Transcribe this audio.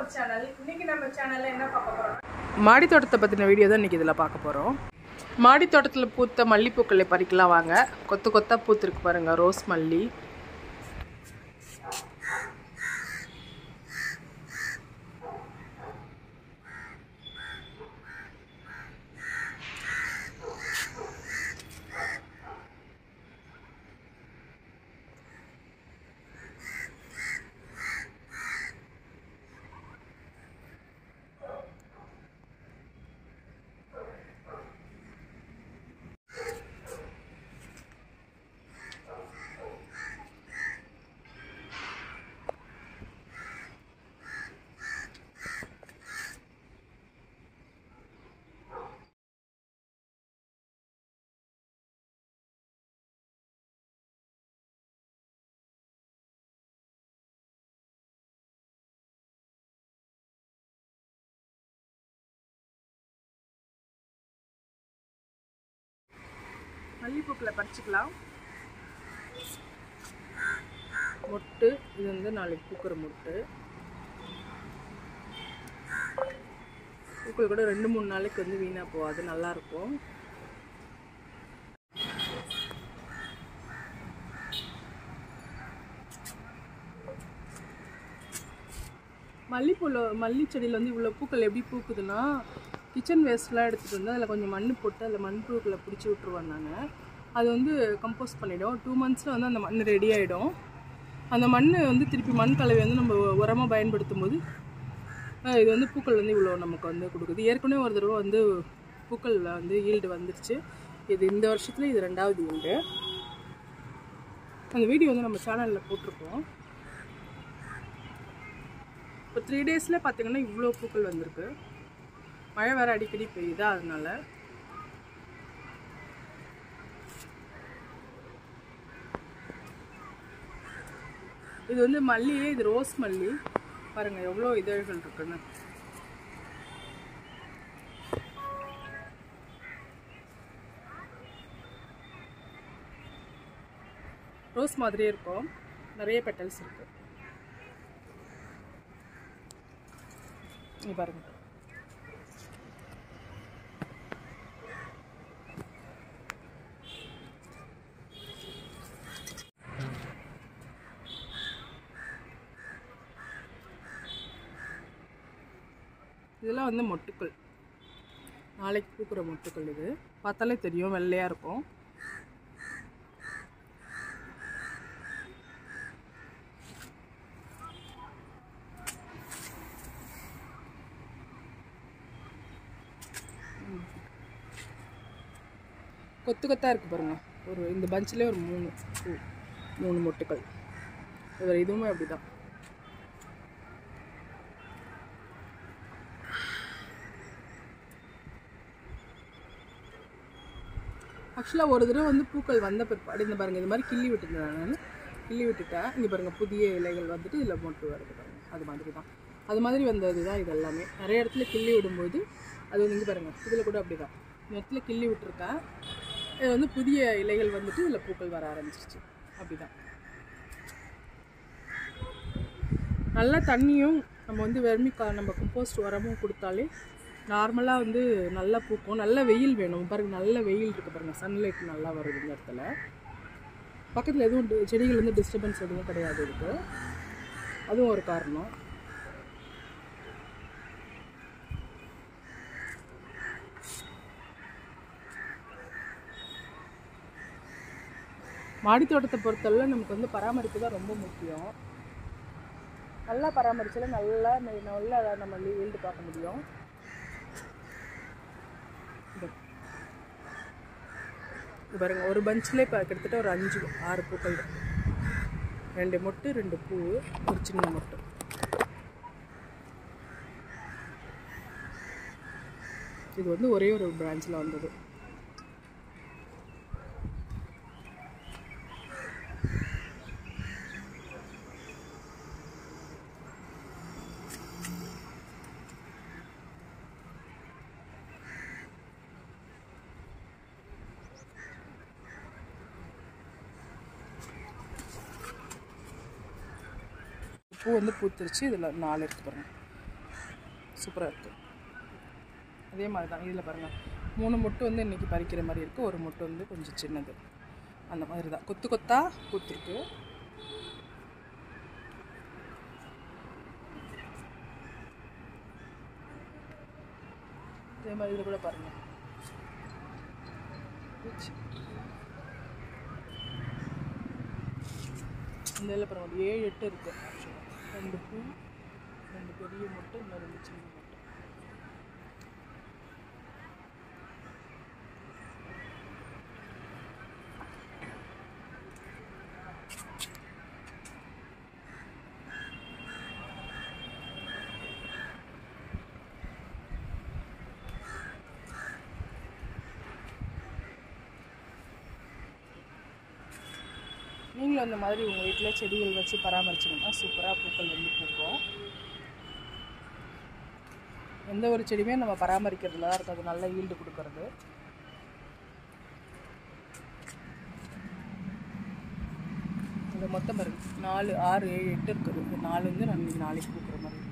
Our channel இன்னைக்கு நம்ம சேனல்ல என்ன பார்க்க போறோம் மாடி தோட்டத்தை பற்றின வீடியோ தான் இன்றைக்கி இதில் பார்க்க போகிறோம் மாடி தோட்டத்தில் பூத்த மல்லிப்பூக்களை பறிக்கலாம் வாங்க கொத்து கொத்தாக பூத்திருக்கு பாருங்கள் ரோஸ் மல்லி மல்லிப்பூக்களை பறிச்சுக்கலாம் மொட்டு இது வந்து நாளைக்கு பூக்கிற மொட்டு பூக்கள் கூட ரெண்டு மூணு நாளைக்கு வந்து வீணாக போகாது நல்லாயிருக்கும் மல்லிப்பூவில் மல்லி செடியில் வந்து இவ்வளோ பூக்கள் எப்படி பூக்குதுன்னா கிச்சன் வேஸ்ட்லாம் எடுத்துகிட்டு வந்து அதில் கொஞ்சம் மண் போட்டு அதில் மண் புழுக்களை பிடிச்சி விட்ருவேன் நான் அது வந்து கம்போஸ்ட் பண்ணிவிடும் டூ மந்த்ஸில் வந்து அந்த மண் ரெடி ஆகிடும் அந்த மண் வந்து திருப்பி மண் கலவை வந்து நம்ம உரமாக பயன்படுத்தும் போது அஹ், இது வந்து பூக்கள் வந்து இவ்வளோ நமக்கு வந்து கொடுக்குது ஏற்கனவே ஒரு தடவை வந்து பூக்களில் வந்து ஈல்டு வந்துருச்சு இது இந்த வருஷத்துல இது ரெண்டாவது ஈல்டு அந்த வீடியோ வந்து நம்ம சேனலில் போட்டிருக்கோம் இப்போ த்ரீ டேஸில் பார்த்தீங்கன்னா இவ்வளோ பூக்கள் வந்திருக்கு மழை வேறு அடிக்கடி பெய்யுதா அதனால இது வந்து மல்லியே இது ரோஸ் மல்லி பாருங்க எவ்வளோ இதழ்கள் இருக்குன்னு ரோஸ் மாதிரியே இருக்கும் நிறைய பெட்டல்ஸ் இருக்கு இங்க பாருங்க இதெல்லாம் வந்து மொட்டுக்கள் நாளைக்கு பூக்கிற மொட்டுக்கள் இது பார்த்தாலே தெரியும் வெள்ளையாக இருக்கும் கொத்து கொத்தாக இருக்குது பாருங்க ஒரு இந்த பஞ்சிலே ஒரு மூணு பூ மூணு மொட்டுக்கள் இது இதுவுமே அப்படி தான் ஆக்சுவலாக ஒரு தடவை வந்து பூக்கள் வந்த பிற்பாடு இந்த பாருங்கள் இது மாதிரி கிள்ளி விட்டுருந்தேன் நான் கிள்ளி விட்டுட்டேன் இங்கே பாருங்கள் புதிய இலைகள் வந்துட்டு இதில் மொட்டு வருது பாருங்க அது மாதிரி தான் அது மாதிரி வந்தது தான் இது எல்லாமே நிறைய இடத்துல கிள்ளி விடும்போது அது வந்து இங்கே பாருங்கள் இதில் கூட அப்படி தான் இந்த இடத்துல கிள்ளி விட்டுருக்கேன் இது வந்து புதிய இலைகள் வந்துட்டு இதில் பூக்கள் வர ஆரம்பிச்சிருச்சு அப்படி தான் நல்லா தண்ணியும் நம்ம வந்து வெர்மி கா நம்ம கம்போஸ்ட் உரமும் கொடுத்தாலே நார்மலாக வந்து நல்லா பூக்கும் நல்ல வெயில் வேணும் பாருங்க நல்ல வெயில் இருக்குது பாருங்கள் சன்லைட் நல்லா வருது இந்த இடத்துல பக்கத்தில் எதுவும் டி- செடிகள் வந்து டிஸ்டர்பன்ஸ் எதுவும் கிடையாது இதுக்கு அதுவும் ஒரு காரணம் மாடி தோட்டத்தை பொறுத்தளவு நமக்கு வந்து பராமரிப்பு தான் ரொம்ப முக்கியம் நல்லா பராமரிச்சாலே நல்லா நெ- நல்லா நம்ம ஈல்டு பார்க்க முடியும் இது. இது பாருங்க ஒரு பஞ்சில் இப்போ கிட்டத்தட்ட ஒரு அஞ்சு ஆறு பூக்கள் இருக்கு. ரெண்டு மொட்டு ரெண்டு பூ ஒரு சின்ன மொட்டு இது வந்து ஒரே ஒரு பிரான்ச்சில் வந்தது பூ வந்து பூத்துருச்சு இதில் நாலு இருக்கு பாருங்க சூப்பராக இருக்குது அதே மாதிரி தான் இதில் பாருங்கள் மூணு மொட்டு வந்து இன்றைக்கி பறிக்கிற மாதிரி இருக்குது ஒரு மொட்டு வந்து கொஞ்சம் சின்னது அந்த மாதிரி தான் கொத்து கொத்தா பூத்துருக்கு இதே மாதிரி இதில் கூட பாருங்கள் இந்த இதில் பாருங்கள் ஒரு ஏழு எட்டு இருக்குது ரெண்டு பூ ரெண்டு பெரிய மொட்டு இன்னும் ரெண்டு சின்ன மொட்டு நீங்களும் அந்த மாதிரி உங்கள் வீட்டில் செடிகள் வச்சு பராமரிச்சிங்கன்னா சூப்பராக பூக்கள் வந்து பூக்கும் எந்த ஒரு செடியுமே நம்ம பராமரிக்கிறதுல தான் இருக்குது அது நல்ல ஈல்டு கொடுக்கறது இது மொத்தம் பாருங்க நாலு ஆறு ஏழு எட்டு இருக்குது இந்த நாலு வந்து நான் இன்னைக்கு நாளைக்கு பூக்கிற மாதிரி இருக்கு